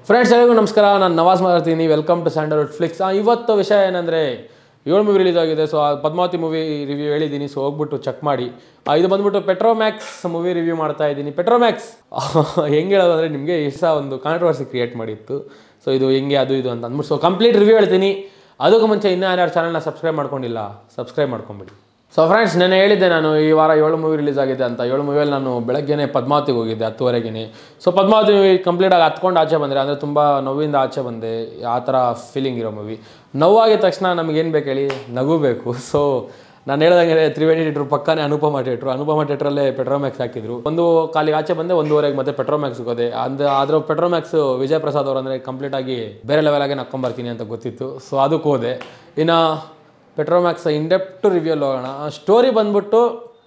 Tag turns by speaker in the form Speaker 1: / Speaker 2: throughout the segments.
Speaker 1: friends ಎಲ್ಲರಿಗೂ ನಮಸ್ಕಾರ ನಾನು ನವಾಜ್ ಮಾತಾಡ್ತೀನಿ ವೆಲ್ಕಮ್ ಟು ಸ್ಯಾಂಡಲ್ವುಡ್ ಫ್ಲಿಕ್ಸ್ ಇವತ್ತು ವಿಷಯ ಏನಂದರೆ ಏಳು ಮೂವಿ ರಿಲೀಸ್ ಆಗಿದೆ ಸೊ ಪದ್ಮಾವತಿ ಮೂವಿ ರಿವ್ಯೂ ಹೇಳಿದ್ದೀನಿ ಸೊ ಹೋಗ್ಬಿಟ್ಟು ಚೆಕ್ ಮಾಡಿ ಆ, ಇದು ಬಂದ್ಬಿಟ್ಟು ಪೆಟ್ರೋಮ್ಯಾಕ್ಸ್ ಮೂವಿ ರಿವ್ಯೂ ಮಾಡ್ತಾ ಇದ್ದೀನಿ ಪೆಟ್ರೋಮ್ಯಾಕ್ಸ್ ಹೆಂಗೆ ಹೇಳೋದು ಅಂದರೆ ನಿಮಗೆ ಇಷ್ಟ ಒಂದು ಕಾಂಟ್ರವರ್ಸಿ ಕ್ರಿಯೇಟ್ ಮಾಡಿತ್ತು ಸೊ ಇದು ಹೆಂಗೆ ಅದು ಇದು ಅಂತ ಅಂದ್ಬಿಟ್ಟು ಸೊ ಕಂಪ್ಲೀಟ್ ರಿವ್ಯೂ ಹೇಳ್ತೀನಿ ಅದಕ್ಕೂ ಮುಂಚೆ ಇನ್ನೂ ಯಾರ್ಯಾರು ಚಾನಲ್ನ ಸಬ್ಸ್ಕ್ರೈಬ್ ಮಾಡ್ಕೊಂಡಿಲ್ಲ ಸಬ್ಸ್ಕ್ರೈಬ್ ಮಾಡ್ಕೊಂಬಿಡಿ ಸೊ ಫ್ರೆಂಡ್ಸ್ ನಾನು ಹೇಳಿದ್ದೆ ನಾನು ಈ ವಾರ ಏಳು ಮೂವಿ ರಿಲೀಸ್ ಆಗಿದೆ ಅಂತ ಏಳು ಮೂವಿಯಲ್ಲಿ ನಾನು ಬೆಳಗ್ಗೆನೇ ಪದ್ಮಾವತಿಗೆ ಹೋಗಿದ್ದೆ ಹತ್ತುವರೆಗೆ ಸೊ ಪದ್ಮಾವತಿ ಮೂವಿ ಕಂಪ್ಲೀಟಾಗಿ ಹತ್ಕೊಂಡು ಆಚೆ ಬಂದರೆ ಅಂದರೆ ತುಂಬ ನೋವಿಂದ ಆಚೆ ಬಂದೆ ಆ ಥರ ಫೀಲಿಂಗ್ ಇರೋ ಮೂವಿ ನೋವಾಗಿದ ತಕ್ಷಣ ನಮಗೇನು ಬೇಕು ಹೇಳಿ ನಗು ಬೇಕು ಸೊ ನಾನು ಹೇಳ್ದಂಗೆ ತ್ರಿವೇಣಿ ಥಿಯೇಟ್ರ್ ಪಕ್ಕನೇ ಅನುಪಮ ಥಿಯೇಟ್ರು ಅನುಪಮ ಥಿಯೇಟ್ರಲ್ಲೇ ಪೆಟ್ರೋಮ್ಯಾಕ್ಸ್ ಹಾಕಿದ್ರು ಒಂದು ಕಾಲಿಗೆ ಆಚೆ ಬಂದೆ ಒಂದೂವರೆಗೆ ಮತ್ತೆ ಪೆಟ್ರೋಮ್ಯಾಕ್ಸ್ ಹೋದೆ ಅಂದ್ರೆ ಅದ್ರ ಪೆಟ್ರೋಮ್ಯಾಕ್ಸ್ ವಿಜಯ್ ಪ್ರಸಾದ್ ಅವರು ಅಂದರೆ ಕಂಪ್ಲೀಟಾಗಿ ಬೇರೆ ಲೆವೆಲಾಗೆ ನಕ್ಕೊಂಬರ್ತೀನಿ ಅಂತ ಗೊತ್ತಿತ್ತು ಸೊ ಅದಕ್ಕೆ ಹೋದೆ ಇನ್ನು ಪೆಟ್ರೋಮ್ಯಾಕ್ಸ್ ಇಂಡೆಪ್ಟು ರಿವ್ಯೂಲ್ಲಿ ಹೋಗೋಣ ಸ್ಟೋರಿ ಬಂದ್ಬಿಟ್ಟು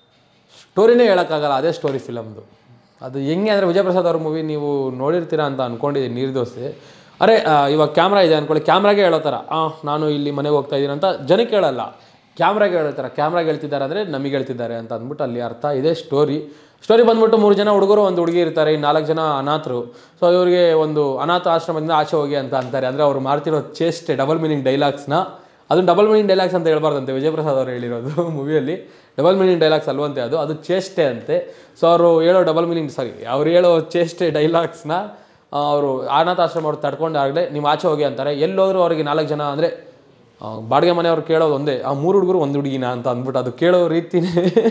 Speaker 1: ಸ್ಟೋರಿನೇ ಹೇಳೋಕ್ಕಾಗಲ್ಲ ಅದೇ ಸ್ಟೋರಿ ಫಿಲಮ್ದು ಅದು ಹೆಂಗೆ ಅಂದರೆ ವಿಜಯಪ್ರಸಾದ್ ಅವ್ರ ಮೂವಿ ನೀವು ನೋಡಿರ್ತೀರಾ ಅಂತ ಅಂದ್ಕೊಂಡಿದ್ದೀನಿ ನೀರು ದೋಸೆ ಅರೆ ಆ, ಇವಾಗ ಕ್ಯಾಮ್ರಾ ಇದೆ ಅಂದ್ಕೊಳ್ಳಿ ಕ್ಯಾಮ್ರಾಗೆ ಹೇಳೋ ಥರ ಆ, ನಾನು ಇಲ್ಲಿ ಮನೆಗೆ ಹೋಗ್ತಾ ಇದ್ದೀನಿ ಅಂತ ಜನಕ್ಕೆ ಹೇಳಲ್ಲ ಕ್ಯಾಮ್ರಾಗೆ ಹೇಳೋ ಥರ ಕ್ಯಾಮ್ರಾಗೆ ಹೇಳ್ತಿದ್ದಾರೆ ಅಂದರೆ ನಮಗೆ ಹೇಳ್ತಿದ್ದಾರೆ ಅಂತ ಅಂದ್ಬಿಟ್ಟು ಅಲ್ಲಿ ಅರ್ಥ ಇದೆ ಸ್ಟೋರಿ ಸ್ಟೋರಿ ಬಂದ್ಬಿಟ್ಟು ಮೂರು ಜನ ಹುಡುಗರು ಒಂದು ಹುಡುಗಿ ಇರ್ತಾರೆ ಈ ನಾಲ್ಕು ಜನ ಅನಾಥರು ಸೊ ಇವರಿಗೆ ಒಂದು ಅನಾಥ ಆಶ್ರಮದಿಂದ ಆಚೆ ಹೋಗಿ ಅಂತ ಅಂತಾರೆ ಅಂದರೆ ಅವ್ರು ಮಾಡ್ತಿರೋ ಚೇಷ್ಟೆ ಡಬಲ್ ಮೀನಿಂಗ್ ಡೈಲಾಗ್ಸ್ನ ಅದು ಡಬಲ್ ಮೀನಿಂಗ್ ಡೈಲಾಗ್ಸ್ ಅಂತ ಹೇಳ್ಬಾರ್ದಂತೆ ವಿಜಯಪ್ರಸಾದ್ ಅವರು ಹೇಳಿರೋದು ಮೂವಿಯಲ್ಲಿ ಡಬಲ್ ಮೀನಿಂಗ್ ಡೈಲಾಗ್ಸ್ ಅಲ್ವಂತೆ ಅದು ಅದು ಚೇಷ್ಟೆ ಅಂತೆ ಸೊ ಅವರು ಹೇಳೋ ಡಬಲ್ ಮೀನಿಂಗ್ ಸಾರಿ ಅವ್ರು ಹೇಳೋ ಚೇಷ್ಟೆ ಡೈಲಾಗ್ಸ್ನ ಅವರು ಅನಾಥಾಶ್ರಮ ಅವ್ರು ತಡ್ಕೊಂಡಾಗಲೇ ನೀವು ಆಚೆ ಹೋಗಿ ಅಂತಾರೆ ಎಲ್ಲೋದ್ರು ಅವ್ರಿಗೆ ನಾಲ್ಕು ಜನ ಅಂದರೆ ಬಾಡಿಗೆ ಮನೆಯವ್ರು ಕೇಳೋದು ಒಂದೇ ಆ ಮೂರು ಹುಡುಗರು ಒಂದು ಹುಡುಗಿನ ಅಂತ ಅಂದ್ಬಿಟ್ಟು ಅದು ಕೇಳೋ ರೀತಿನೇ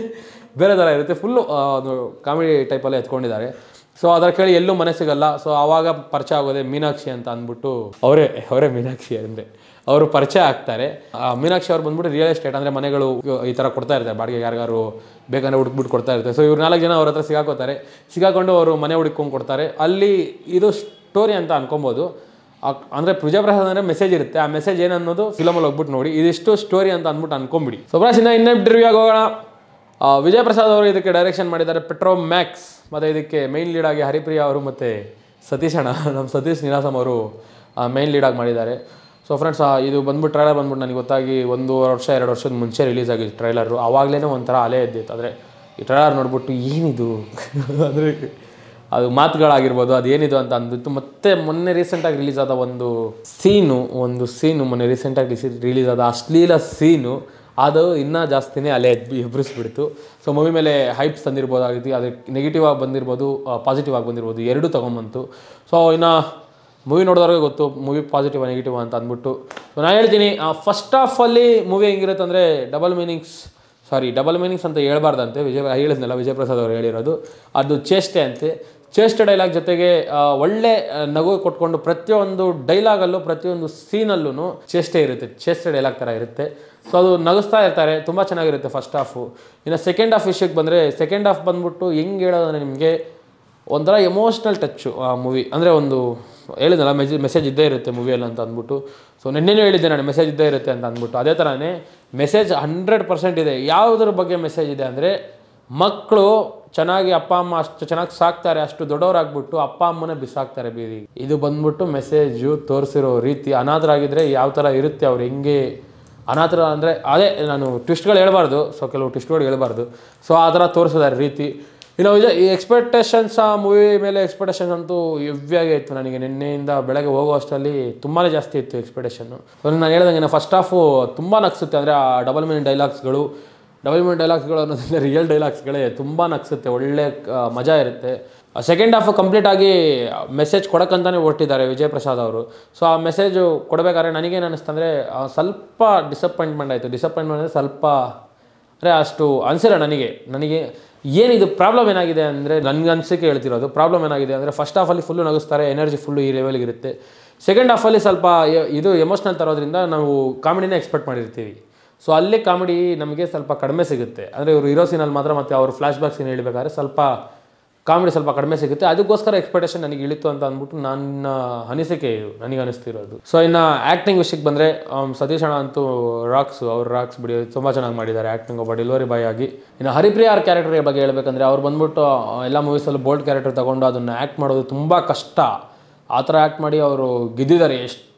Speaker 1: ಬೇರೆ ಥರ ಇರುತ್ತೆ ಫುಲ್ಲು ಒಂದು ಕಾಮಿಡಿ ಟೈಪಲ್ಲೇ ಎತ್ಕೊಂಡಿದ್ದಾರೆ ಸೊ ಅದರ ಕೇಳಿ ಎಲ್ಲೂ ಮನೆ ಸಿಗಲ್ಲ ಸೊ ಆವಾಗ ಪರಿಚಯ ಆಗೋದೆ ಮೀನಾಕ್ಷಿ ಅಂತ ಅಂದ್ಬಿಟ್ಟು ಅವರೇ ಅವರೇ ಮೀನಾಕ್ಷಿ ಅಂದರೆ ಅವರು ಪರಿಚಯ ಆಗ್ತಾರೆ ಆ ಮೀನಾಕ್ಷಿ ಅವ್ರು ಬಂದ್ಬಿಟ್ಟು ರಿಯಲ್ ಎಸ್ಟೇಟ್ ಅಂದರೆ ಮನೆಗಳು ಈ ಥರ ಕೊಡ್ತಾ ಇರ್ತಾರೆ ಬಾಡಿಗೆ ಯಾರಿಗಾರು ಬೇಕಂದ್ರೆ ಹುಡುಕ್ಬಿಟ್ಟು ಕೊಡ್ತಾ ಇರ್ತಾರೆ ಸೊ ಇವ್ರು ನಾಲ್ಕು ಜನ ಅವ್ರ ಹತ್ರ ಸಿಗಾಕೋತಾರೆ ಸಿಗಾಕೊಂಡು ಅವರು ಮನೆ ಹುಡುಕೊಂಡು ಕೊಡ್ತಾರೆ ಅಲ್ಲಿ ಇದು ಸ್ಟೋರಿ ಅಂತ ಅನ್ಕೊಬೋದು ಅಂದರೆ ವಿಜಯಪ್ರಸಾದ್ ಅಂದರೆ ಮೆಸೇಜ್ ಇರುತ್ತೆ ಆ ಮೆಸೇಜ್ ಏನನ್ನೋದು ಫಿಲಮಲ್ಲಿ ಹೋಗ್ಬಿಟ್ಟು ನೋಡಿ ಇದಿಷ್ಟು ಸ್ಟೋರಿ ಅಂತ ಅಂದ್ಬಿಟ್ಟು ಅನ್ಕೊಂಬಿಡಿ ಸೊ ಫ್ರೆಂಡ್ಸ್ ಇನ್ನು ಇನ್ನೊಂದು ರಿವ್ಯೂ ಹೋಗೋಣ ಆ, ವಿಜಯ್ ಪ್ರಸಾದ್ ಅವರು ಇದಕ್ಕೆ ಡೈರೆಕ್ಷನ್ ಮಾಡಿದ್ದಾರೆ ಪೆಟ್ರೋ ಮ್ಯಾಕ್ಸ್ ಮತ್ತು ಇದಕ್ಕೆ ಮೈನ್ ಲೀಡ್ ಆಗಿ ಹರಿಪ್ರಿಯಾ ಅವರು ಮತ್ತು ಸತೀಶ್ ಅಣ್ಣ ನಮ್ಮ ಸತೀಶ್ ನಿನಾಸಮ್ ಅವರು ಮೈನ್ ಲೀಡಾಗಿ ಮಾಡಿದ್ದಾರೆ ಸೊ ಫ್ರೆಂಡ್ಸ್ ಇದು ಬಂದ್ಬಿಟ್ಟು ಟ್ರೈಲರ್ ಬಂದ್ಬಿಟ್ಟು ನನಗೆ ಗೊತ್ತಾಗಿ ಒಂದು ವರ್ಷ ಎರಡು ವರ್ಷದ ಮುಂಚೆ ರಿಲೀಸ್ ಆಗಿದ್ದು ಟ್ರೈಲರು ಆವಾಗಲೇ ಒಂಥರ ಅಲೆ ಎದ್ದಿತ್ತು ಆದರೆ ಈ ಟ್ರೈಲರ್ ನೋಡ್ಬಿಟ್ಟು ಏನಿದು ಅಂದರೆ ಅದು ಮಾತುಗಳಾಗಿರ್ಬೋದು ಅದೇನಿದು ಅಂತ ಅಂದಿತ್ತು ಮತ್ತೆ ಮೊನ್ನೆ ರೀಸೆಂಟಾಗಿ ರಿಲೀಸ್ ಆದ ಒಂದು ಸೀನು ಒಂದು ಸೀನು ಮೊನ್ನೆ ರೀಸೆಂಟಾಗಿ ರಿಲೀಸ್ ಆದ ಅಶ್ಲೀಲ ಸೀನು ಅದು ಇನ್ನೂ ಜಾಸ್ತಿನೇ ಅಲೆ ಎದ್ದು ಎಬ್ಬರಿಸ್ಬಿಡ್ತು ಸೊ ಮೂವಿ ಮೇಲೆ ಹೈಪ್ಸ್ ತಂದಿರ್ಬೋದಾಗಿತ್ತು ಅದಕ್ಕೆ ನೆಗೆಟಿವ್ ಆಗಿ ಬಂದಿರ್ಬೋದು ಪಾಸಿಟಿವ್ ಆಗಿ ಬಂದಿರ್ಬೋದು ಎರಡೂ ತೊಗೊಂಬಂತು ಸೊ ಇನ್ನು ಮೂವಿ ನೋಡಿದವ್ರಿಗೆ ಗೊತ್ತು ಮೂವಿ ಪಾಸಿಟಿವ್ ನೆಗೆಟಿವ್ ಅಂತ ಅಂದ್ಬಿಟ್ಟು ಸೊ ನಾನು ಹೇಳ್ತೀನಿ ಫಸ್ಟ್ ಆಫಲ್ಲಿ ಮೂವಿ ಹೆಂಗಿರುತ್ತೆ ಅಂದರೆ double meanings sorry double meanings ಅಂತ ಹೇಳ್ಬಾರ್ದಂತೆ ವಿಜಯ್ ಹೇಳಿದ್ನಲ್ಲ ವಿಜಯ್ ಪ್ರಸಾದ್ ಅವರು ಹೇಳಿರೋದು ಅದು ಚೇಷ್ಟೆ ಅಂತೆ ಚೇಷ್ಟೆ ಡೈಲಾಗ್ ಜೊತೆಗೆ ಆ, ಒಳ್ಳೆ ಆ, ನಗು ಕೊಟ್ಕೊಂಡು ಪ್ರತಿಯೊಂದು ಡೈಲಾಗಲ್ಲೂ ಪ್ರತಿಯೊಂದು ಸೀನಲ್ಲೂ ಚೇಷ್ಟೆ ಇರುತ್ತೆ ಚೇಷ್ಟೆ ಡೈಲಾಗ್ ಥರ ಇರುತ್ತೆ ಸೊ ಅದು ನಗಿಸ್ತಾ ಇರ್ತಾರೆ ತುಂಬ ಚೆನ್ನಾಗಿರುತ್ತೆ ಫಸ್ಟ್ ಹಾಫು ಇನ್ನು ಸೆಕೆಂಡ್ ಹಾಫ್ ವಿಷಯಕ್ಕೆ ಬಂದರೆ ಸೆಕೆಂಡ್ ಹಾಫ್ ಬಂದ್ಬಿಟ್ಟು ಹೆಂಗೆ ಹೇಳೋದಂದ್ರೆ ನಿಮಗೆ ಒಂಥರ ಎಮೋಷ್ನಲ್ ಟಚ್ಚು ಆ ಮೂವಿ ಅಂದರೆ ಒಂದು ಹೇಳಿದ್ನಲ್ಲ ಮೆಸೇಜ್ ಮೆಸೇಜ್ ಇದ್ದೇ ಇರುತ್ತೆ ಮೂವಿಯಲ್ಲಿ ಅಂತ ಅಂದ್ಬಿಟ್ಟು ಸೊ ನಿನ್ನೆನೂ ಹೇಳಿದ್ದೆ ನಾನು ಮೆಸೇಜ್ ಇದ್ದೇ ಇರುತ್ತೆ ಅಂತ ಅಂದ್ಬಿಟ್ಟು ಅದೇ ಥರನೇ ಮೆಸೇಜ್ ಹಂಡ್ರೆಡ್ ಪರ್ಸೆಂಟ್ ಇದೆ ಯಾವುದ್ರ ಬಗ್ಗೆ ಮೆಸೇಜ್ ಇದೆ ಅಂದರೆ ಮಕ್ಕಳು ಚೆನ್ನಾಗಿ ಅಪ್ಪ ಅಮ್ಮ ಅಷ್ಟು ಚೆನ್ನಾಗಿ ಸಾಕ್ತಾರೆ ಅಷ್ಟು ದೊಡ್ಡವರಾಗ್ಬಿಟ್ಟು ಅಪ್ಪ ಅಮ್ಮನೇ ಬಿಸಾಕ್ತಾರೆ ಬೀದಿ ಇದು ಬಂದ್ಬಿಟ್ಟು ಮೆಸೇಜು ತೋರಿಸಿರೋ ರೀತಿ ಅನಾಥರಾಗಿದ್ದರೆ ಯಾವ ಥರ ಇರುತ್ತೆ ಅವ್ರು ಹೆಂಗೆ ಅನಾಥರ ಅಂದರೆ ಅದೇ ನಾನು ಟ್ವಿಸ್ಟ್ಗಳು ಹೇಳ್ಬಾರ್ದು ಸೊ ಕೆಲವು ಟ್ವಿಸ್ಟ್ಗಳು ಹೇಳ್ಬಾರ್ದು ಸೊ ಆ ಥರ ತೋರಿಸಿದ್ದಾರೆ ರೀತಿ ಇನ್ನು ಇದು ಈ ಎಕ್ಸ್ಪೆಕ್ಟೇಷನ್ಸ್ ಆ ಮೂವಿ ಮೇಲೆ ಎಕ್ಸ್ಪೆಕ್ಟೇಷನ್ಸ್ ಅಂತೂ ಹೆವ್ವಿಯಾಗೇ ಇತ್ತು ನನಗೆ ನಿನ್ನೆಯಿಂದ ಬೆಳಗ್ಗೆ ಹೋಗೋ ಅಷ್ಟರಲ್ಲಿ ತುಂಬಾ ಜಾಸ್ತಿ ಇತ್ತು ಎಕ್ಸ್ಪೆಕ್ಟೇಷನ್ನು ಸೊ ನಾನು ಹೇಳ್ದಂಗೆ ಫಸ್ಟ್ ಹಾಫು ತುಂಬ ನಗ್ಸುತ್ತೆ ಅಂದರೆ ಆ ಡಬಲ್ ಮೀನಿಂಗ್ ಡೈಲಾಗ್ಸ್ಗಳು ಡಬಲ್ ಮೀನಿಂಗ್ ಡೈಲಾಗ್ಸ್ಗಳು ಅನ್ನೋದ್ರಿಂದ ರಿಯಲ್ ಡೈಲಾಗ್ಸ್ಗಳೇ ತುಂಬ ನಗ್ಸುತ್ತೆ ಒಳ್ಳೆ ಆ, ಮಜಾ ಇರುತ್ತೆ ಸೆಕೆಂಡ್ ಹಾಫ್ ಕಂಪ್ಲೀಟ್ ಆಗಿ ಮೆಸೇಜ್ ಕೊಡೋಕ್ಕಂತಾನೆ ಹೊರಟಿದ್ದಾರೆ ವಿಜಯ್ ಪ್ರಸಾದ್ ಅವರು ಸೊ ಆ ಮೆಸೇಜು ಕೊಡಬೇಕಾದ್ರೆ ನನಗೇನು ಅನ್ನಿಸ್ತಂದರೆ ಸ್ವಲ್ಪ ಡಿಸಪಾಯಿಂಟ್ಮೆಂಟ್ ಆಯಿತು ಡಿಸಪಾಯಿಂಟ್ಮೆಂಟ್ ಅಂದರೆ ಸ್ವಲ್ಪ ಅಂದರೆ ಅಷ್ಟು ಅನಿಸಿಲ್ಲ ನನಗೆ ನನಗೆ ಏನಿದು ಪ್ರಾಬ್ಲಮ್ ಏನಾಗಿದೆ ಅಂದರೆ ನನಗೆ ಅನಿಸಿಕೆ ಹೇಳ್ತಿರೋದು ಪ್ರಾಬ್ಲಮ್ ಏನಾಗಿದೆ ಅಂದರೆ ಫಸ್ಟ್ ಹಾಫಲ್ಲಿ ಫುಲ್ಲು ನಗಿಸ್ತಾರೆ ಎನರ್ಜಿ ಫುಲ್ಲು ಈ ಲೆವೆಲ್ಗೆ ಇರುತ್ತೆ ಸೆಕೆಂಡ್ ಹಾಫಲ್ಲಿ ಸ್ವಲ್ಪ ಎ- ಇದು ಎಮೋಷ್ನಲ್ ತರೋದ್ರಿಂದ ನಾವು ಕಾಮಿಡಿನೇ ಎಕ್ಸ್ಪೆಕ್ಟ್ ಮಾಡಿರ್ತೀವಿ ಸೊ ಅಲ್ಲಿ ಕಾಮಿಡಿ ನಮಗೆ ಸ್ವಲ್ಪ ಕಡಿಮೆ ಸಿಗುತ್ತೆ ಅಂದರೆ ಇವರು ಹೀರೋ ಸೀನಲ್ಲಿ ಮಾತ್ರ ಮತ್ತು ಅವರು ಫ್ಲ್ಯಾಶ್ ಬ್ಯಾಕ್ ಸೀನ್ ಹೇಳ್ಬೇಕಾದ್ರೆ ಸ್ವಲ್ಪ ಕಾಮಿಡಿ ಸ್ವಲ್ಪ ಕಡಿಮೆ ಸಿಗುತ್ತೆ ಅದಕ್ಕೋಸ್ಕರ ಎಕ್ಸ್ಪೆಕ್ಟೇಷನ್ ನನಗೆ ಇಳಿತು ಅಂತ ಅಂದ್ಬಿಟ್ಟು ನನ್ನ ಅನಿಸಿಕೆ ಇದು ನನಗೆ ಅನಿಸ್ತಿರೋದು ಸೊ ಇನ್ನು ಆ್ಯಕ್ಟಿಂಗ್ ವಿಷಯಕ್ಕೆ ಬಂದರೆ ಸತೀಶ್ ಅಣ್ಣ ಅಂತೂ ರಾಕ್ಸ್ ಅವ್ರು ರಾಕ್ಸ್ ಬಿಡಿ ತುಂಬ ಚೆನ್ನಾಗಿ ಮಾಡಿದ್ದಾರೆ ಆ್ಯಕ್ಟಿಂಗ್ ಒಬ್ಬ ಡೆಲಿವರಿ ಬಾಯ್ ಆಗಿ ಇನ್ನು ಹರಿಪ್ರಿಯ ಅವ್ರ ಕ್ಯಾರೆಕ್ಟರ್ ಬಗ್ಗೆ ಹೇಳ್ಬೇಕಂದ್ರೆ ಅವ್ರು ಬಂದ್ಬಿಟ್ಟು ಆ, ಎಲ್ಲ ಮೂವೀಸಲ್ಲೂ ಬೋಲ್ಡ್ ಕ್ಯಾರೆಕ್ಟರ್ ತಗೊಂಡು ಅದನ್ನು ಆ್ಯಕ್ಟ್ ಮಾಡೋದು ತುಂಬ ಕಷ್ಟ ಆ ಥರ ಆ್ಯಕ್ಟ್ ಮಾಡಿ ಅವರು ಗೆದ್ದಿದ್ದಾರೆ ಎಷ್ಟು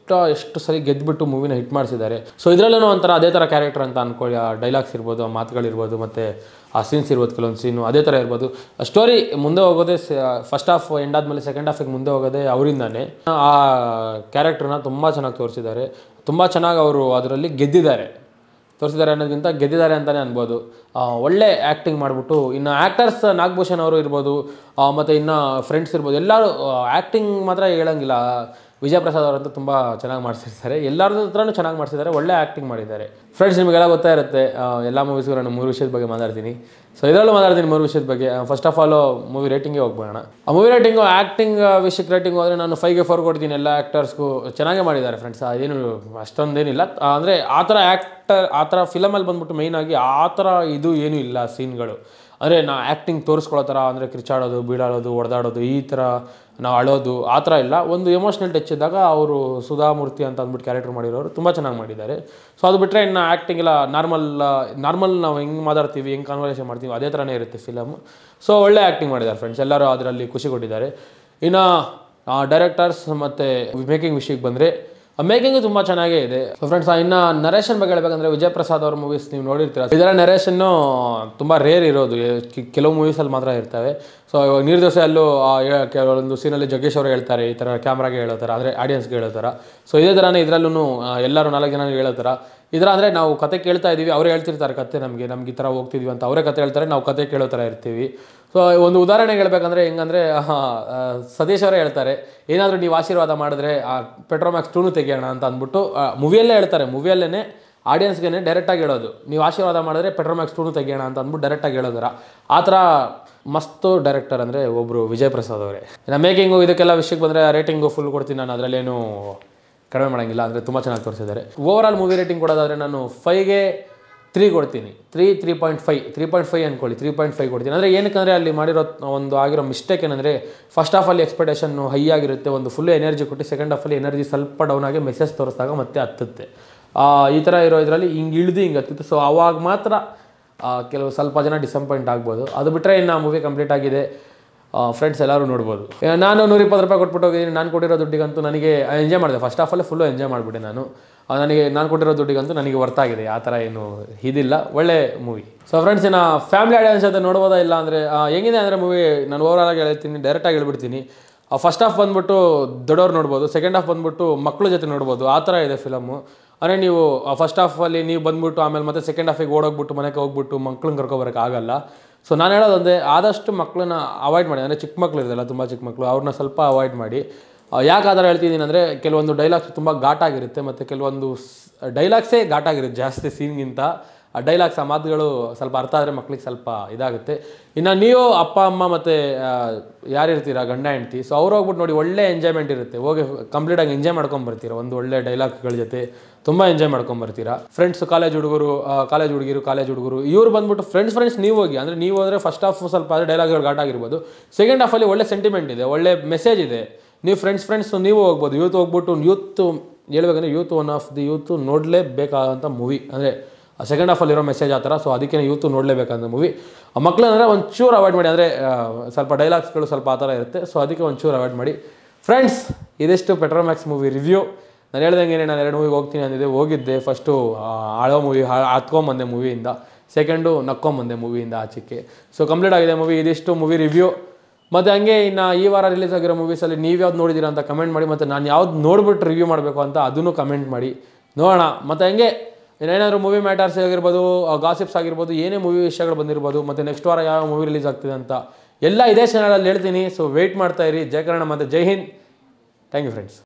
Speaker 1: ಎಷ್ಟು ಎಷ್ಟು ಸರಿ ಗೆದ್ದುಬಿಟ್ಟು ಮೂವಿನ ಹಿಟ್ ಮಾಡಿಸಿದ್ದಾರೆ ಸೊ ಇದರಲ್ಲೂ ಒಂಥರ ಅದೇ ಥರ ಕ್ಯಾರೆಕ್ಟರ್ ಅಂತ ಅನ್ಕೊಳ್ಳಿ ಆ ಡೈಲಾಗ್ಸ್ ಇರ್ಬೋದು ಆ ಮಾತುಗಳಿರ್ಬೋದು ಮತ್ತು ಆ ಸೀನ್ಸ್ ಇರ್ಬೋದು ಕೆಲವೊಂದು ಸೀನು ಅದೇ ಥರ ಇರ್ಬೋದು ಸ್ಟೋರಿ ಮುಂದೆ ಹೋಗೋದೇ ಫಸ್ಟ್ ಹಾಫ್ ಎಂಡ್ ಆದಮೇಲೆ ಸೆಕೆಂಡ್ ಹಾಫಿಗೆ ಮುಂದೆ ಹೋಗೋದೇ ಅವರಿಂದಾನೆ ಆ ಕ್ಯಾರೆಕ್ಟರ್ನ ತುಂಬ ಚೆನ್ನಾಗಿ ತೋರಿಸಿದ್ದಾರೆ ತುಂಬ ಚೆನ್ನಾಗಿ ಅವರು ಅದರಲ್ಲಿ ಗೆದ್ದಿದ್ದಾರೆ ತೋರಿಸಿದ್ದಾರೆ ಅನ್ನೋದಕ್ಕಿಂತ ಗೆದ್ದಿದ್ದಾರೆ ಅಂತಲೇ ಅನ್ಬೋದು ಆ, ಒಳ್ಳೆ ಆ್ಯಕ್ಟಿಂಗ್ ಮಾಡಿಬಿಟ್ಟು ಇನ್ನು ಆ್ಯಕ್ಟರ್ಸ್ ನಾಗಭೂಷಣ್ ಅವರು ಇರ್ಬೋದು ಆ, ಮತ್ತು ಇನ್ನು ಫ್ರೆಂಡ್ಸ್ ಇರ್ಬೋದು ಎಲ್ಲರೂ ಆ್ಯಕ್ಟಿಂಗ್ ಮಾತ್ರ ಹೇಳಂಗಿಲ್ಲ ವಿಜಯ ಪ್ರಸಾದ್ ಅವರಂತೂ ತುಂಬ ಚೆನ್ನಾಗಿ ಮಾಡಿಸಿರ್ತಾರೆ ಎಲ್ಲರ ಹತ್ರನೂ ಚೆನ್ನಾಗಿ ಮಾಡಿಸಿದ್ದಾರೆ ಒಳ್ಳೆ ಆ್ಯಕ್ಟಿಂಗ್ ಮಾಡಿದ್ದಾರೆ ಫ್ರೆಂಡ್ಸ್ ನಿಮಗೆಲ್ಲ ಗೊತ್ತಾ ಇರುತ್ತೆ ಆ, ಎಲ್ಲ ಮೂವೀಸ್ಗೂ ನಾನು ಮೂರು ವಿಷಯದ ಬಗ್ಗೆ ಮಾತಾಡ್ತೀನಿ ಸೊ ಇದರಲ್ಲೂ ಮಾತಾಡ್ತೀನಿ ಮೂರು ವಿಷಯದ ಬಗ್ಗೆ ಫಸ್ಟ್ ಆಫ್ ಆಲ್ ಮೂವಿ ರೇಟಿಂಗ್ಗೆ ಹೋಗ್ಬೋಣ ಆ ಮೂವಿ ರೇಟಿಂಗು ಆ್ಯಕ್ಟಿಂಗ್ ವಿಷಯಕ್ಕೆ ರೇಟಿಂಗ್ ಹೋದರೆ ನಾನು ಫೈವ್ಗೆ ಫೋರ್ ಕೊಡ್ತೀನಿ ಎಲ್ಲ ಆ್ಯಕ್ಟರ್ಸ್ಗೂ ಚೆನ್ನಾಗೇ ಮಾಡಿದ್ದಾರೆ ಫ್ರೆಂಡ್ಸ್ ಅದೇನು ಅಷ್ಟೊಂದೇನಿಲ್ಲ ಅಂದರೆ ಆ ಥರ ಆ್ಯಕ್ಟರ್ ಆ ಥರ ಫಿಲಮಲ್ಲಿ ಬಂದ್ಬಿಟ್ಟು ಮೇಯ್ನಾಗಿ ಆ ಥರ ಇದು ಏನೂ ಇಲ್ಲ ಸೀನ್ಗಳು ಅಂದರೆ ನಾ ಆ್ಯಕ್ಟಿಂಗ್ ತೋರಿಸ್ಕೊಳ್ಳೋ ಥರ ಅಂದರೆ ಕಿರ್ಚಾಡೋದು ಬೀಳಾಡೋದು ಹೊಡೆದಾಡೋದು ಈ ಥರ ನಾವು ಅಳೋದು ಆ ಥರ ಇಲ್ಲ ಒಂದು ಎಮೋಷ್ನಲ್ ಟಚ್ ಇದ್ದಾಗ ಅವರು ಸುಧಾಮೂರ್ತಿ ಅಂತ ಅಂದ್ಬಿಟ್ಟು ಕ್ಯಾರೆಕ್ಟರ್ ಮಾಡಿರೋರು ತುಂಬ ಚೆನ್ನಾಗಿ ಮಾಡಿದ್ದಾರೆ ಸೊ ಅದು ಬಿಟ್ಟರೆ ಇನ್ನು ಆ್ಯಕ್ಟಿಂಗ್ ಎಲ್ಲ ನಾರ್ಮಲ್ ನಾರ್ಮಲ್ ನಾವು ಹೆಂಗೆ ಮಾತಾಡ್ತೀವಿ ಹೆಂಗೆ ಕಾನ್ವರ್ಸೇಷನ್ ಮಾಡ್ತೀವಿ ಅದೇ ಥರನೇ ಇರುತ್ತೆ ಫಿಲಮ್ ಸೊ ಒಳ್ಳೆ ಆ್ಯಕ್ಟಿಂಗ್ ಮಾಡಿದ್ದಾರೆ ಫ್ರೆಂಡ್ಸ್ ಎಲ್ಲರೂ ಅದರಲ್ಲಿ ಖುಷಿ ಕೊಟ್ಟಿದ್ದಾರೆ ಇನ್ನು ಡೈರೆಕ್ಟರ್ಸ್ ಮತ್ತು ಮೇಕಿಂಗ್ ವಿಷಯಕ್ಕೆ ಬಂದರೆ ಮೇಕಿಂಗು ತುಂಬ ಚೆನ್ನಾಗೇ ಇದೆ ಸೊ ಫ್ರೆಂಡ್ಸ್ ಇನ್ನು ನರೇಶನ್ ಬಗ್ಗೆ ಹೇಳ್ಬೇಕಂದ್ರೆ ವಿಜಯ್ ಪ್ರಸಾದ್ ಅವ್ರ ಮೂವೀಸ್ ನೀವು ನೋಡಿರ್ತೀರ ಇದರ ನರೇಶನ್ನು ತುಂಬ ರೇರ್ ಇರೋದು ಎ- ಕಿ- ಕೆಲವು ಮೂವೀಸಲ್ಲಿ ಮಾತ್ರ ಇರ್ತವೆ ಸೊ ಇವಾಗ ನಿರ್ದೋಸೆಯಲ್ಲೂ ಆ, ಏ- ಕೆಲವೊಂದು ಸೀನಲ್ಲಿ ಜಗ್ಗೇಶ್ ಅವರು ಹೇಳ್ತಾರೆ ಈ ಥರ ಕ್ಯಾಮ್ರಾಗೆ ಹೇಳೋ ಥರ ಅಂದರೆ ಆಡಿಯನ್ಸ್ಗೆ ಹೇಳೋ ಥರ ಸೊ ಇದೇ ಥರನೇ ಇದರಲ್ಲೂ ಎಲ್ಲರೂ ನಾಲ್ಕು ಜನ ಹೇಳೋ ಥರ ಇದರ ಅಂದರೆ ನಾವು ಕತೆ ಕೇಳ್ತಾ ಇದ್ದೀವಿ ಅವರೇ ಹೇಳ್ತಿರ್ತಾರೆ ಕತೆ ನಮಗೆ ನಮ್ಗೆ ಈ ಥರ ಹೋಗ್ತಿದ್ವಿ ಅಂತ ಅವರೇ ಕತೆ ಹೇಳ್ತಾರೆ ನಾವು ಕತೆ ಕೇಳೋ ಥರ ಇರ್ತೀವಿ ಸೊ ಒಂದು ಉದಾಹರಣೆ ಹೇಳ್ಬೇಕಂದ್ರೆ ಹೆಂಗಂದ್ರೆ ಆಹಾ, ಆ, ಸತೀಶ್ ಅವರೇ ಹೇಳ್ತಾರೆ ಏನಾದರೂ ನೀವು ಆಶೀರ್ವಾದ ಮಾಡಿದ್ರೆ ಆ ಪೆಟ್ರೋಮ್ಯಾಕ್ಸ್ ಟೂನು ತೆಗಿಯೋಣ ಅಂತ ಅಂದ್ಬಿಟ್ಟು ಮೂವಿಯಲ್ಲೇ ಹೇಳ್ತಾರೆ ಮೂವಿಯಲ್ಲೇ ಆಡಿಯನ್ಸ್ಗೆ ಡೈರೆಕ್ಟಾಗಿ ಹೇಳೋದು ನೀವು ಆಶೀರ್ವಾದ ಮಾಡಿದ್ರೆ ಪೆಟ್ರೋಮ್ಯಾಕ್ಸ್ ಟೂನು ತೆಗಿಯೋಣ ಅಂತ ಅಂದ್ಬಿಟ್ಟು ಡೈರೆಕ್ಟಾಗಿ ಹೇಳೋದರ ಆ ಥರ ಮಸ್ತು ಡೈರೆಕ್ಟರ್ ಅಂದರೆ ಒಬ್ಬರು ವಿಜಯ್ ಪ್ರಸಾದ್ ಅವರೇ ಇನ್ನು ಮೇಕಿಂಗು ಇದಕ್ಕೆಲ್ಲ ವಿಷಯಕ್ಕೆ ಬಂದರೆ ರೇಟಿಂಗು ಫುಲ್ ಕೊಡ್ತೀನಿ ನಾನು ಅದರಲ್ಲೇನು ಕಡಿಮೆ ಮಾಡೋಂಗಿಲ್ಲ ಅಂದರೆ ತುಂಬ ಚೆನ್ನಾಗಿ ತೋರಿಸಿದ್ದಾರೆ ಓವರ್ ಆಲ್ ಮೂವಿ ರೇಟಿಂಗ್ ಕೊಡೋದಾದರೆ ನಾನು ಫೈವ್ಗೆ ತ್ರೀ ಕೊಡ್ತೀನಿ three three point five three point five ಅಂದ್ಕೊಳ್ಳಿ ತ್ರೀ ಪಾಯಿಂಟ್ ಫೈವ್ ಕೊಡ್ತೀನಿ ಅಂದರೆ ಏನಕ್ಕಂದರೆ ಅಲ್ಲಿ ಮಾಡಿರೋ ಒಂದು ಆಗಿರೋ ಮಿಸ್ಟೇಕ್ ಏನಂದರೆ ಫಸ್ಟ್ ಹಾಫಲ್ಲಿ ಎಕ್ಸ್ಪೆಕ್ಟೇಷನ್ ಹೈ ಆಗಿರುತ್ತೆ ಒಂದು ಫುಲ್ ಎನರ್ಜಿ ಕೊಟ್ಟು ಸೆಕೆಂಡ್ ಹಾಫಲ್ಲಿ ಎನರ್ಜಿ ಸ್ವಲ್ಪ ಡೌನ್ ಆಗಿ ಮೆಸೇಜ್ ತೋರಿಸಿದಾಗ ಮತ್ತೆ ಹತ್ತುತ್ತೆ ಆ, ಈ ಥರ ಇರೋ ಇದರಲ್ಲಿ ಹಿಂಗೆ ಇಳಿದು ಹಿಂಗೆ ಹತ್ತುತ್ತೆ ಸೊ ಅವಾಗ ಮಾತ್ರ ಆ, ಕೆಲವು ಸ್ವಲ್ಪ ಜನ ಡಿಸಪಾಯಿಂಟ್ ಆಗ್ಬೋದು ಅದು ಬಿಟ್ಟರೆ ಇನ್ನು ಮೂವಿ ಕಂಪ್ಲೀಟ್ ಆಗಿದೆ ಫ್ರೆಂಡ್ಸ್ ಎಲ್ಲರೂ ನೋಡ್ಬೋದು ಈಗ ನಾನು ನೂರ ಇಪ್ಪತ್ತು ರೂಪಾಯಿ ಕೊಟ್ಬಿಟ್ಟು ಹೋಗಿದ್ದೀನಿ ನಾನು ಕೊಟ್ಟಿರೋ ದುಡ್ಡಿಗಂತೂ ನನಗೆ ಎಂಜಾಯ್ ಮಾಡಿದೆ ಫಸ್ಟ್ ಆಫಲ್ಲೇ ಫುಲ್ಲು ಎಂಜಾಯ್ ಮಾಡಿಬಿಟ್ಟೆ ನಾನು ಆ, ನನಗೆ ನಾನು ಕೊಟ್ಟಿರೋ ದುಡ್ಡಿಗಂತೂ ನನಗೆ ವರ್ತ್ ಆಗಿದೆ ಆ ಥರ ಏನು ಇದಿಲ್ಲ ಒಳ್ಳೆ ಮೂವಿ ಸೊ ಫ್ರೆಂಡ್ಸ್ ಇನ್ನು ಫ್ಯಾಮಿಲಿ ಆಡಿಯನ್ಸ್ ಜೊತೆ ನೋಡ್ಬೋದಾ ಇಲ್ಲ ಅಂದರೆ ಹೆಂಗಿದೆ ಅಂದರೆ ಮೂವಿ ನಾನು ಓವರಾಲ್ ಆಗಿ ಹೇಳ್ತೀನಿ ಡೈರೆಕ್ಟಾಗಿ ಹೇಳ್ಬಿಡ್ತೀನಿ ಫಸ್ಟ್ ಹಾಫ್ ಬಂದ್ಬಿಟ್ಟು ದೊಡ್ಡವ್ರು ನೋಡ್ಬೋದು ಸೆಕೆಂಡ್ ಹಾಫ್ ಬಂದ್ಬಿಟ್ಟು ಮಕ್ಕಳ ಜೊತೆ ನೋಡ್ಬೋದು ಆ ಥರ ಇದೆ ಫಿಲಮು ಅಂದರೆ ನೀವು ಫಸ್ಟ್ ಹಾಫಲ್ಲಿ ನೀವು ಬಂದ್ಬಿಟ್ಟು ಆಮೇಲೆ ಮತ್ತೆ ಸೆಕೆಂಡ್ ಹಾಫಿಗೆ ಓಡೋಗ್ಬಿಟ್ಟು ಮನೆಗೆ ಹೋಗ್ಬಿಟ್ಟು ಮಕ್ಳನ್ನ ಕರ್ಕೊಬರಕ್ಕೆ ಆಗಲ್ಲ ಸೊ ನಾನು ಹೇಳೋದಂದ್ರೆ ಆದಷ್ಟು ಮಕ್ಕಳನ್ನ ಅವಾಯ್ಡ್ ಮಾಡಿ ಅಂದರೆ ಚಿಕ್ಕ ಮಕ್ಳು ಇರೋದಲ್ಲ ತುಂಬ ಚಿಕ್ಕ ಮಕ್ಕಳು ಅವ್ರನ್ನ ಸ್ವಲ್ಪ ಅವಾಯ್ಡ್ ಮಾಡಿ ಆ, ಯಾಕೆ ಆ ಥರ ಹೇಳ್ತಿದ್ದೀನಿ ಅಂದರೆ ಕೆಲವೊಂದು ಡೈಲಾಗ್ಸ್ ತುಂಬ ಘಾಟಾಗಿರುತ್ತೆ ಮತ್ತು ಕೆಲವೊಂದು ಡೈಲಾಗ್ಸೇ ಘಾಟಾಗಿರುತ್ತೆ ಜಾಸ್ತಿ ಸೀನ್ಗಿಂತ ಆ ಡೈಲಾಗ್ಸ್ ಆ ಮಾತುಗಳು ಸ್ವಲ್ಪ ಅರ್ಥ ಆದರೆ ಮಕ್ಳಿಗೆ ಸ್ವಲ್ಪ ಇದಾಗುತ್ತೆ ಇನ್ನು ನೀವು ಅಪ್ಪ ಅಮ್ಮ ಮತ್ತು ಯಾರಿರ್ತೀರಾ ಗಂಡ ಹೆಂಡ್ತಿ ಸೊ ಅವ್ರು ಹೋಗ್ಬಿಟ್ಟು ನೋಡಿ ಒಳ್ಳೆ ಎಂಜಾಯ್ಮೆಂಟ್ ಇರುತ್ತೆ ಹೋಗಿ ಕಂಪ್ಲೀಟಾಗಿ ಎಂಜಾಯ್ ಮಾಡ್ಕೊಂಬರ್ತೀರಾ ಒಂದು ಒಳ್ಳೆ ಡೈಲಾಗ್ಗಳ ಜೊತೆ ತುಂಬ ಎಂಜಾಯ್ ಮಾಡ್ಕೊಂಬರ್ತೀರಾ ಫ್ರೆಂಡ್ಸ್ ಕಾಲೇಜ್ ಹುಡುಗರು ಕಾಲೇಜ್ ಹುಡುಗಿರು ಕಾಲೇಜ್ ಹುಡುಗರು ಇವ್ರು ಬಂದ್ಬಿಟ್ಟು ಫ್ರೆಂಡ್ಸ್ ಫ್ರೆಂಡ್ಸ್ ನೀವು ಹೋಗಿ ಅಂದರೆ ನೀವು ಹೋದರೆ ಫಸ್ಟ್ ಹಾಫ್ ಸ್ವಲ್ಪ ಆದರೆ ಡೈಲಾಗ್ಗಳು ಘಾಟ್ ಆಗಿರ್ಬೋದು ಸೆಕೆಂಡ್ ಹಾಫಲ್ಲಿ ಒಳ್ಳೆ ಸೆಂಟಿಮೆಂಟ್ ಇದೆ ಒಳ್ಳೆ ಮೆಸೇಜ್ ಇದೆ ನೀವು ಫ್ರೆಂಡ್ಸ್ ಫ್ರೆಂಡ್ಸ್ ನೀವು ಹೋಗ್ಬೋದು ಯೂತ್ ಹೋಗ್ಬಿಟ್ಟು ಯೂತ್ ಹೇಳ್ಬೇಕಂದ್ರೆ youth one of the youth ನೋಡಲೇಬೇಕಾದಂಥ ಮೂವಿ ಅಂದರೆ ಸೆಕೆಂಡ್ ಹಾಫಲ್ಲಿರೋ ಮೆಸೇಜ್ ಆ ಥರ ಸೊ ಅದಕ್ಕೆ ಯೂತು ನೋಡಲೇಬೇಕಂತ ಮೂವಿ ಮಕ್ಕಳಂದ್ರೆ ಒಂಚೂರು ಅವಾಯ್ಡ್ ಮಾಡಿ ಅಂದರೆ ಸ್ವಲ್ಪ ಡೈಲಾಗ್ಸ್ಗಳು ಸ್ವಲ್ಪ ಆ ಥರ ಇರುತ್ತೆ ಸೊ ಅದಕ್ಕೆ ಒಂಚೂರು ಅವಾಯ್ಡ್ ಮಾಡಿ ಫ್ರೆಂಡ್ಸ್ ಇದಿಷ್ಟು ಪೆಟ್ರೋಮ್ಯಾಕ್ಸ್ ಮೂವಿ ರಿವ್ಯೂ ನಾನು ಹೇಳ್ದಂಗೆ ನಾನು ಎರಡು ಮೂವಿಗೆ ಹೋಗ್ತೀನಿ ಅಂದಿದ್ದೆ ಹೋಗಿದ್ದೆ ಫಸ್ಟು ಆಳೋ ಮೂವಿ ಹತ್ಕೊಂಬಂದೆ ಮೂವಿಯಿಂದ ಸೆಕೆಂಡು ನಕ್ಕೊಂಬಂದೆ ಮೂವಿಯಿಂದ ಆಚೆಗೆ ಸೊ ಕಂಪ್ಲೀಟ್ ಆಗಿದೆ ಮೂವಿ ಇದಿಷ್ಟು ಮೂವಿ ರಿವ್ಯೂ ಮತ್ತು ಹಂಗೆ ಇನ್ನು ಈ ವಾರ ರಿಲೀಸ್ ಆಗಿರೋ ಮೂವೀಸಲ್ಲಿ ನೀವು ಯಾವ್ದು ನೋಡಿದ್ದೀರಾ ಅಂತ ಕಮೆಂಟ್ ಮಾಡಿ ಮತ್ತು ನಾನು ಯಾವ್ದು ನೋಡ್ಬಿಟ್ಟು ರಿವ್ಯೂ ಮಾಡಬೇಕು ಅಂತ ಅದನ್ನು ಕಮೆಂಟ್ ಮಾಡಿ ನೋಡೋಣ ಮತ್ತು ಹಂಗೆ ಏನಾದರೂ ಮೂವಿ ಮ್ಯಾಟರ್ಸ್ ಆಗಿರ್ಬೋದು ಗಾಸಿಪ್ಸ್ ಆಗಿರ್ಬೋದು ಏನೇ ಮೂವಿ ವಿಷಯಗಳು ಬಂದಿರ್ಬೋದು ಮತ್ತು ನೆಕ್ಸ್ಟ್ ವಾರ ಯಾವ ಮೂವಿ ರಿಲೀಸ್ ಆಗ್ತಿದೆ ಅಂತ ಎಲ್ಲ ಇದೇ ಚಾನಲಲ್ಲಿ ಹೇಳ್ತೀನಿ ಸೊ ವೆಯ್ಟ್ ಮಾಡ್ತಾ ಇರಿ ಜಯ ಕನ್ನಡ ಮತ್ತು Jai Hind thank you friends